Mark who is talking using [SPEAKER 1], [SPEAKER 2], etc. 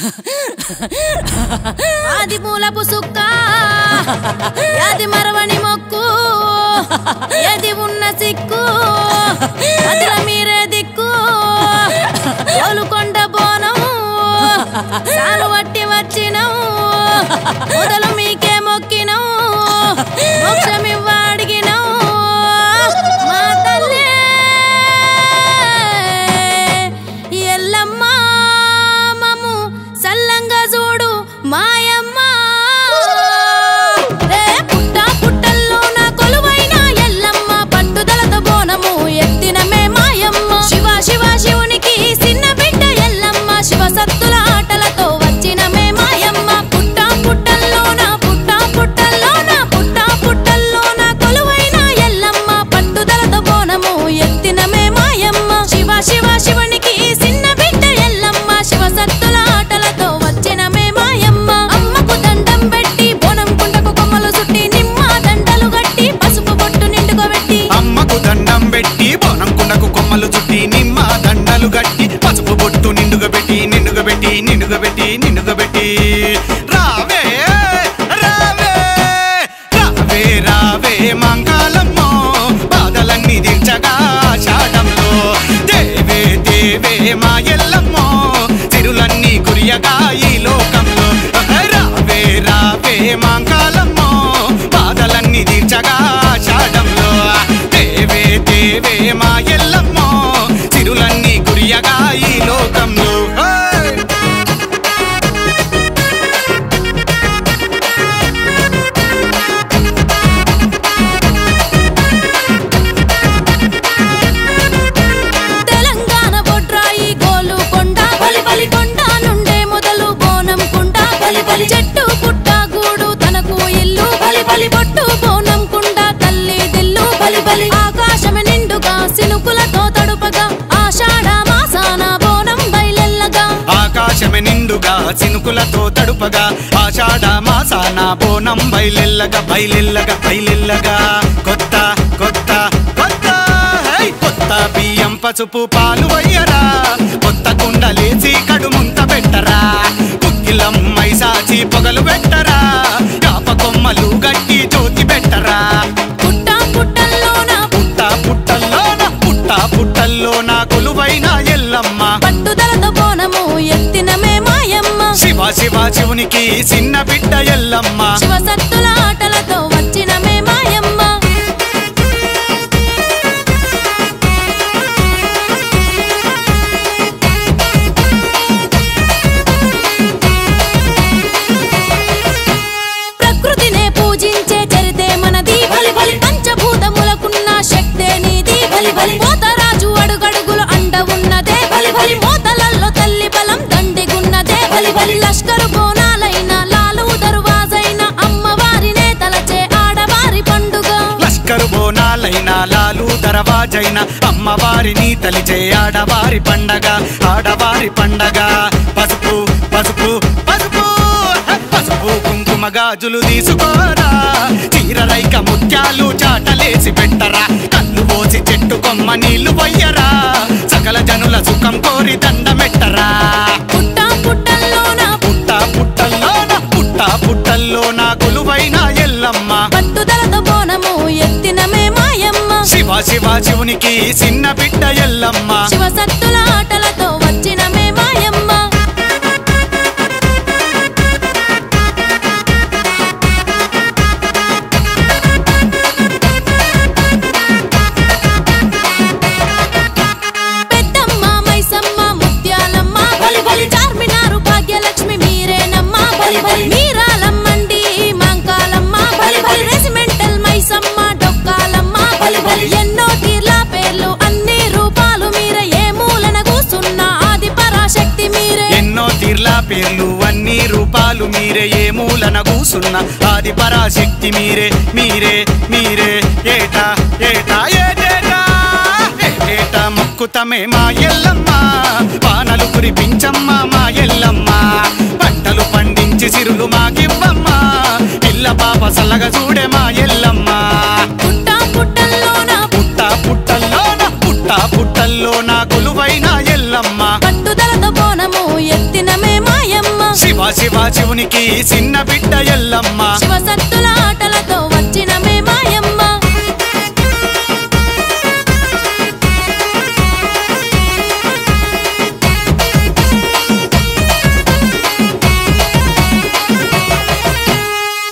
[SPEAKER 1] ఆది మూలపు సుక్క యాది మరవని మొక్కు ఏది ఉన్న సిక్కు అదిల మీరే దిక్కు కోలుకొండ బోనం సాలు వట్టి వచ్చినం మొదలు మీకే మొక్కినం మోక్షమివ్వ అడిగినం మా తల్లే ఎల్లమ్మ మమ్ము సల్లంగా చూడు మాయమ్మ రే పుట్ట పుట్టల్లో నా కొలువైన ఎల్లమ్మ పట్టుదలతో బోనము ఎత్తిన మే మాయమ్మ శివ శివ శివునికి చిన్న బిడ్డ ఎల్లమ్మ శివ సత్తుల ఆటలతో వచ్చిన మే మాయమ్మ పుట్ట పుట్టల్లో నా పుట్ట పుట్టల్లో నా పుట్ట పుట్టల్లో నా కొలువైన ఎల్లమ్మ పట్టుదలతో బోనము ఎత్తిన మే మాయమ్మ శివ శివ శివునికి చిన్న బిడ్డ ఎల్లమ్మ శివ సత్తుల ఆటలతో వచ్చిన మే మాయమ్మ అమ్మకు దండం పెట్టి బోనం కుండకు కొమ్మలు చుట్టి నిమ్మ దండలు గట్టి పసుపు బొట్టు నిండుకోబెట్టి
[SPEAKER 2] అమ్మకు దండం పెట్టి బోనం కుండకు కొమ్మలు చుట్టి నిమ్మ దండలు గట్టి పసుపు బొట్టు నిండుగా పెట్టి నిండుగా పెట్టి నిండుగా పెట్టి నిండుగా పెట్టి రావే రావే రావే రావే మంగళమ్మో బాధలన్నీ తీర్చగా ఆషాఢంలో దేవే దేవే మా ఎల్లమ్మో తిరులన్నీ కురియగా ఈ లోకంలో రావే రావే మంగళమ్మో బాధలన్నీ తీర్చగా ఆషాఢంలో దేవే దేవే మా ఎల్లమ్మో తిరులన్నీ కురియగా ఈ లోకంలో హే!
[SPEAKER 1] తెలంగాణ బొడ్రాయి గోలు కొండ బలి బలి కొండ నుండే మొదలు బోనం కుండ బలి బలి చెట్టు పుట్ట గూడు తనకు ఇల్లు బలి బలి బొట్టు బోనం కుండ తల్లి దిల్లు బలి బలి ఆకాశం నిండుగా సినుకులతో తడుపగా ఆషాఢ మాసాన బోనం బయలెల్లగా
[SPEAKER 2] ఆకాశమే నిండుగా చినుకులతో తడుపగా ఆషాఢ మాసాన బోనం బయలెల్లగా బయలెల్లగా బయలెల్లగా కొత్త కొత్త కొత్త హై! కొత్త బియ్యం పసుపు పాలు వయ్యరా కొత్త కుండలేసి కడుముంత పెట్టరా కుక్కిలం మైసాచి పొగలు పెట్టరా యాప కొమ్మలు గట్టి జ్యోతి పెట్టరా
[SPEAKER 1] పుట్ట పుట్టల్లోన
[SPEAKER 2] పుట్ట పుట్టల్లోన పుట్ట పుట్టల్లోన కొలువైన ఎల్లమ్మ
[SPEAKER 1] పట్టుదలతో బోనము ఎత్తిన మే మాయమ్మ
[SPEAKER 2] శివ శివ శివునికి చిన్న బిడ్డ ఎల్లమ్మ
[SPEAKER 1] శివ సత్తుల ఆటలతో వచ్చిన మే మాయమ్మ ప్రకృతినే పూజించే చరితే మనది బలి బలి పంచభూతములకున్న శక్తే నీది బలి బలి పోతరాజు అడుగడుగులు అండ ఉన్నదే బలి బలి మోతలల్లో తల్లి బలం దండిగున్నదే బలి బలి లష్కరు బోనాలైన లాలు దరువాజైన అమ్మవారినే తలచే ఆడవారి పండుగ
[SPEAKER 2] లష్కరు బోనాలైన లాలు దరవాజైన అమ్మవారిని తలిచే ఆడవారి పండగ ఆడవారి పండగ పసుపు పసుపు పసుపు హ! పసుపు కుంకుమ గాజులు తీసుకోరా చీర రైక ముత్యాలు చాటలేసి పెట్టరా కళ్ళు పోసి చెట్టు కొమ్మ నీళ్లు పొయ్యరా సకల జనుల సుఖం కోరి దండమెట్టరా
[SPEAKER 1] పుట్ట పుట్టల్లోన
[SPEAKER 2] పుట్ట పుట్టల్లోన పుట్ట పుట్టల్లోన కొలువైన ఎల్లమ్మ
[SPEAKER 1] పట్టుదలతో బోనము ఎత్తిన మే మాయమ్మ
[SPEAKER 2] శివ శివ శివునికి చిన్న బిడ్డ ఎల్లమ్మ
[SPEAKER 1] శివ సత్తుల ఆటలతో వచ్చిన మే మాయమ్మ పెద్దమ్మ మైసమ్మ ముత్యాలమ్మ బలి బలి చార్మినారు భాగ్యలక్ష్మి మీరేనమ్మ బలి బలి మీరాలమ్మండి మాంకాలమ్మ బలి బలి రెసిమెంటల్ మైసమ్మ డొక్కాలమ్మ బలి బలి ఎన్నో తీర్ల పేర్లు అన్ని రూపాలు మీరే ఏ మూలన కూసున్న ఆది పరాశక్తి మీరే
[SPEAKER 2] ఎన్నో తీర్ల పేర్లు అన్ని రూపాలు మీరే ఏ మూలన కూసున్న ఆది పరాశక్తి మీరే మీరే మీరే ఏటా ఏటా ఏటేటా ఏటేటా మొక్కుతమే మా ఎల్లమ్మ వానలు కురిపించమ్మ మా ఎల్లమ్మ పంటలు పండించి సిరులు మాకివ్వమ్మ పిల్ల పాప సల్లగా చూడే మా ఎల్లమ్మ
[SPEAKER 1] పుట్ట పుట్టల్లోన
[SPEAKER 2] పుట్ట పుట్టల్లోన పుట్ట పుట్టల్లోన కొలువైన ఎల్లమ్మ
[SPEAKER 1] పట్టుదలతో బోనము ఎత్తిన మే మాయమ్మ
[SPEAKER 2] శివ శివ శివునికి చిన్న బిడ్డ ఎల్లమ్మ
[SPEAKER 1] శివ సత్తుల